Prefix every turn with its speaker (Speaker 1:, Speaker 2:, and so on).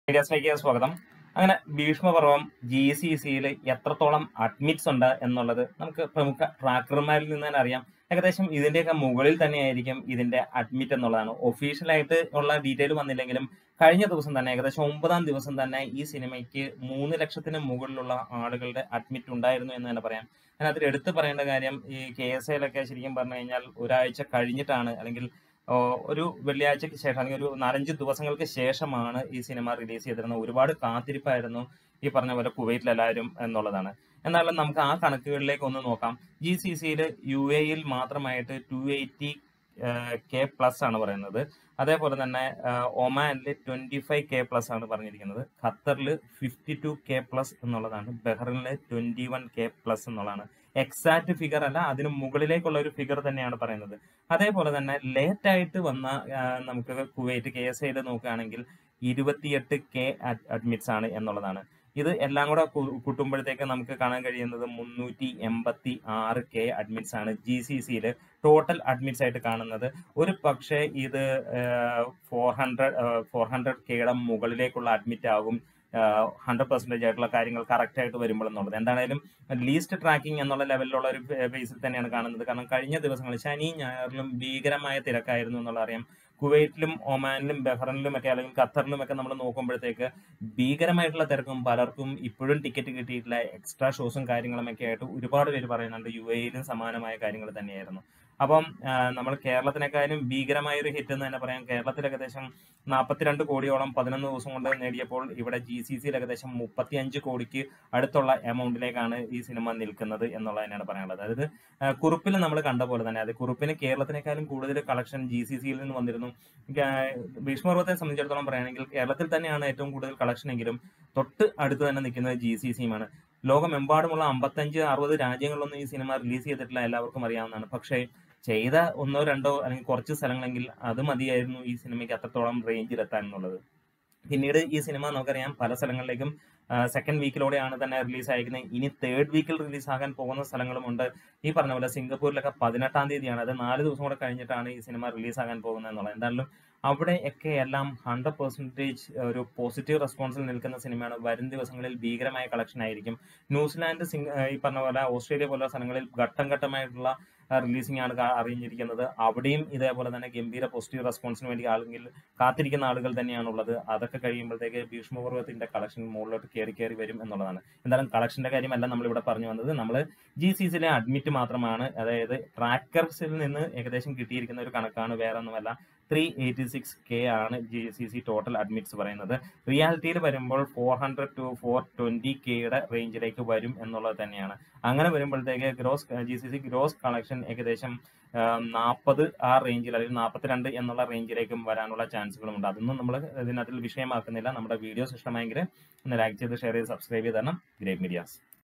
Speaker 1: മീഡിയാസിലേക്ക് സ്വാഗതം അങ്ങനെ Bheeshma Parvam G C സിയിൽ എത്രത്തോളം അഡ്മിറ്റ്സ് ഉണ്ട് എന്നുള്ളത് നമുക്ക് പ്രമുഖ ട്രാക്കർമാരിൽ നിന്ന് തന്നെ അറിയാം ഏകദേശം ഇതിന്റെയൊക്കെ മുകളിൽ തന്നെയായിരിക്കും ഇതിന്റെ അഡ്മിറ്റ് എന്നുള്ളതാണ് ഒഫീഷ്യലായിട്ട് ഉള്ള ഡീറ്റെയിൽ വന്നില്ലെങ്കിലും കഴിഞ്ഞ ദിവസം തന്നെ ഏകദേശം ഒമ്പതാം ദിവസം തന്നെ ഈ സിനിമയ്ക്ക് മൂന്ന് ലക്ഷത്തിന് മുകളിലുള്ള ആളുകളുടെ അഡ്മിറ്റ് ഉണ്ടായിരുന്നു എന്ന് തന്നെ പറയാം അതിനകത്ത് എടുത്തു പറയേണ്ട കാര്യം ഈ കെ എസ് ഐയിലൊക്കെ ശരിക്കും പറഞ്ഞു കഴിഞ്ഞാൽ ഒരാഴ്ച കഴിഞ്ഞിട്ടാണ് അല്ലെങ്കിൽ ഓ, ഒരു വെള്ളിയാഴ്ചക്ക് ശേഷം അല്ലെങ്കിൽ ഒരു നാലഞ്ച് ദിവസങ്ങൾക്ക് ശേഷമാണ് ഈ സിനിമ റിലീസ് ചെയ്തിരുന്നത് ഒരുപാട് കാത്തിരിപ്പായിരുന്നു ഈ പറഞ്ഞ പോലെ കുവൈറ്റിൽ എല്ലാവരും എന്നുള്ളതാണ് എന്നാലും നമുക്ക് ആ കണക്കുകളിലേക്ക് ഒന്ന് നോക്കാം ജി സി സിയിൽ യു എയിൽ മാത്രമായിട്ട് ടു എയ്റ്റി കെ പ്ലസ് ആണ് പറയുന്നത് അതേപോലെ തന്നെ ഒമാനിൽ ട്വന്റി ഫൈവ് കെ പ്ലസ് ആണ് പറഞ്ഞിരിക്കുന്നത് ഖത്തറിൽ ഫിഫ്റ്റി ടു കെ പ്ലസ് എന്നുള്ളതാണ് ബഹ്റിനിൽ ട്വന്റി വൺ കെ പ്ലസ് എന്നുള്ളതാണ് എക്സാക്ട് ഫിഗർ അല്ല അതിന് മുകളിലേക്കുള്ള ഒരു ഫിഗർ തന്നെയാണ് പറയുന്നത് അതേപോലെ തന്നെ ലേറ്റ് ആയിട്ട് വന്ന ആ, നമുക്ക് കുവൈറ്റ് കെ എസ് ഐയിൽ നോക്കുകയാണെങ്കിൽ ഇരുപത്തിയെട്ട് കെ അഡ്മിറ്റ്സ് ആണ് എന്നുള്ളതാണ് ഇത് എല്ലാം കൂടെ കു- കൂട്ടുമ്പോഴത്തേക്ക് നമുക്ക് കാണാൻ കഴിയുന്നത് മുന്നൂറ്റി എൺപത്തി ആറ് കെ അഡ്മിറ്റ്സ് ആണ് ജി സി സിയിൽ ടോട്ടൽ അഡ്മിറ്റ്സ് ആയിട്ട് കാണുന്നത് ഒരു പക്ഷേ ഇത് ഫോർ ഹൺഡ്രഡ് ഫോർ ഹൺഡ്രഡ് കെയുടെ മുകളിലേക്കുള്ള അഡ്മിറ്റ് ആകും ഹൺഡ്രഡ് പെർസെന്റേജ് ആയിട്ടുള്ള കാര്യങ്ങൾ കറക്റ്റ് ആയിട്ട് വരുമ്പോൾ എന്നുള്ളത് എന്താണേലും ലീസ്റ്റ് ട്രാക്കിംഗ് എന്നുള്ള ലെവലിലുള്ള ഒരു ബേസിൽ തന്നെയാണ് കാണുന്നത് കാരണം കഴിഞ്ഞ ദിവസങ്ങളിൽ ശനി ഞായറിലും ഭീകരമായ തിരക്കായിരുന്നു എന്നുള്ള അറിയാം കുവൈറ്റിലും ഒമാനിലും ബഹ്റൈനിലും ഒക്കെ അല്ലെങ്കിൽ ഖത്തറിലും ഒക്കെ നമ്മൾ നോക്കുമ്പോഴത്തേക്ക് ഭീകരമായിട്ടുള്ള തിരക്കും പലർക്കും ഇപ്പോഴും ടിക്കറ്റ് കിട്ടിയിട്ടില്ല എക്സ്ട്രാ ഷോസും കാര്യങ്ങളും ഒക്കെ ആയിട്ട് ഒരുപാട് പേര് പറയുന്നുണ്ട് യു എയിലും സമാനമായ കാര്യങ്ങൾ തന്നെയായിരുന്നു അപ്പം ആ, നമ്മൾ കേരളത്തിനേക്കാളും ഭീകരമായ ഒരു ഹിറ്റ് എന്ന് തന്നെ പറയാം കേരളത്തിൽ ഏകദേശം നാൽപ്പത്തിരണ്ട് കോടിയോളം പതിനൊന്ന് ദിവസം കൊണ്ട് നേടിയപ്പോൾ ഇവിടെ ജി സി സിയിൽ ഏകദേശം മുപ്പത്തി അഞ്ച് കോടിക്ക് അടുത്തുള്ള എമൗണ്ടിലേക്കാണ് ഈ സിനിമ നിൽക്കുന്നത് എന്നുള്ളത് തന്നെയാണ് പറയാനുള്ളത് അതായത് ആ, കുറിപ്പിൽ നമ്മൾ കണ്ട പോലെ തന്നെ അത് കുറിപ്പിന് കേരളത്തിനേക്കാളും കൂടുതൽ കളക്ഷൻ ജി സി സിയിൽ നിന്ന് വന്നിരുന്നു ഗാ- ഭീഷ്മപർവത്തെ സംബന്ധിച്ചിടത്തോളം പറയുകയാണെങ്കിൽ കേരളത്തിൽ തന്നെയാണ് ഏറ്റവും കൂടുതൽ കളക്ഷൻ എങ്കിലും തൊട്ട് അടുത്ത് തന്നെ നിൽക്കുന്നത് ജി സി സിയുമാണ് ലോകമെമ്പാടുമുള്ള അമ്പത്തഞ്ച് അറുപത് രാജ്യങ്ങളിലൊന്നും ഈ സിനിമ റിലീസ് ചെയ്തിട്ടില്ല എല്ലാവർക്കും അറിയാവുന്നതാണ് പക്ഷേ ചെയ്ത ഒന്നോ രണ്ടോ അല്ലെങ്കിൽ കുറച്ച് സ്ഥലങ്ങളെങ്കിൽ അത് മതിയായിരുന്നു ഈ സിനിമയ്ക്ക് അത്രത്തോളം റേഞ്ചിൽ എത്താൻ എന്നുള്ളത് പിന്നീട് ഈ സിനിമ നമുക്കറിയാം പല സ്ഥലങ്ങളിലേക്കും സെക്കൻഡ് വീക്കിലൂടെയാണ് തന്നെ റിലീസ് അയക്കുന്നത് ഇനി തേർഡ് വീക്കിൽ റിലീസ് ആകാൻ പോകുന്ന സ്ഥലങ്ങളുമുണ്ട് ഈ പറഞ്ഞ പോലെ സിംഗപ്പൂരിലൊക്കെ പതിനെട്ടാം തീയതിയാണ് അത് നാല് ദിവസം കൂടെ കഴിഞ്ഞിട്ടാണ് ഈ സിനിമ റിലീസ് ആകാൻ പോകുന്നത് എന്നുള്ളത് എന്തായാലും അവിടെ ഒക്കെ എല്ലാം ഹൺഡ്രഡ് പെർസെൻറ്റേജ് ഒരു പോസിറ്റീവ് റെസ്പോൺസിൽ നിൽക്കുന്ന സിനിമയാണ് വരും ദിവസങ്ങളിൽ ഭീകരമായ കളക്ഷൻ ആയിരിക്കും ന്യൂസിലാൻഡ് സിംഗ് ഈ പറഞ്ഞ പോലെ ഓസ്ട്രേലിയ പോലുള്ള സ്ഥലങ്ങളിൽ ഘട്ടം ഘട്ടമായിട്ടുള്ള റിലീസിംഗ് ആണ് കാ- അറിഞ്ഞിരിക്കുന്നത് അവിടെയും ഇതേപോലെ തന്നെ ഗംഭീര പോസിറ്റീവ് റെസ്പോൺസിന് വേണ്ടി ആളുകൾ കാത്തിരിക്കുന്ന ആളുകൾ തന്നെയാണുള്ളത് അതൊക്കെ കഴിയുമ്പോഴത്തേക്ക് ഭീഷ്മപർവ്വത്തിന്റെ കളക്ഷൻ മുകളിലോട്ട് കയറി കയറി വരും എന്നുള്ളതാണ് എന്തായാലും കളക്ഷന്റെ കാര്യമല്ല നമ്മൾ ഇവിടെ പറഞ്ഞു വന്നത് നമ്മൾ ജി സി സിയിലെ അഡ്മിറ്റ് മാത്രമാണ് അതായത് ട്രാക്കർസിൽ നിന്ന് ഏകദേശം കിട്ടിയിരിക്കുന്ന ഒരു കണക്കാണ് വേറെ ഒന്നുമല്ല ത്രീ എയ്റ്റി സിക്സ് കെ ആണ് G C C total admits പറയുന്നത് റിയാലിറ്റിയിൽ വരുമ്പോൾ four hundred to four twenty കെയുടെ റേഞ്ചിലേക്ക് വരും എന്നുള്ളത് തന്നെയാണ് അങ്ങനെ വരുമ്പോഴത്തേക്ക് gross G C C gross collection ഏകദേശം നാൽപ്പത് ആ റേഞ്ചിൽ അല്ലെങ്കിൽ നാൽപ്പത്തിരണ്ട് എന്നുള്ള റേഞ്ചിലേക്കും വരാനുള്ള ചാൻസുകളും ഉണ്ട് അതൊന്നും നമ്മൾ ഇതിനകത്തിൽ വിഷയമാക്കുന്നില്ല നമ്മുടെ വീഡിയോസ് ഇഷ്ടമായെങ്കിൽ ഒന്ന് ലൈക്ക് ചെയ്ത് ഷെയർ ചെയ്ത് സബ്സ്ക്രൈബ് ചെയ്ത് തരണം ഗ്രേറ്റ് മീഡിയാസ്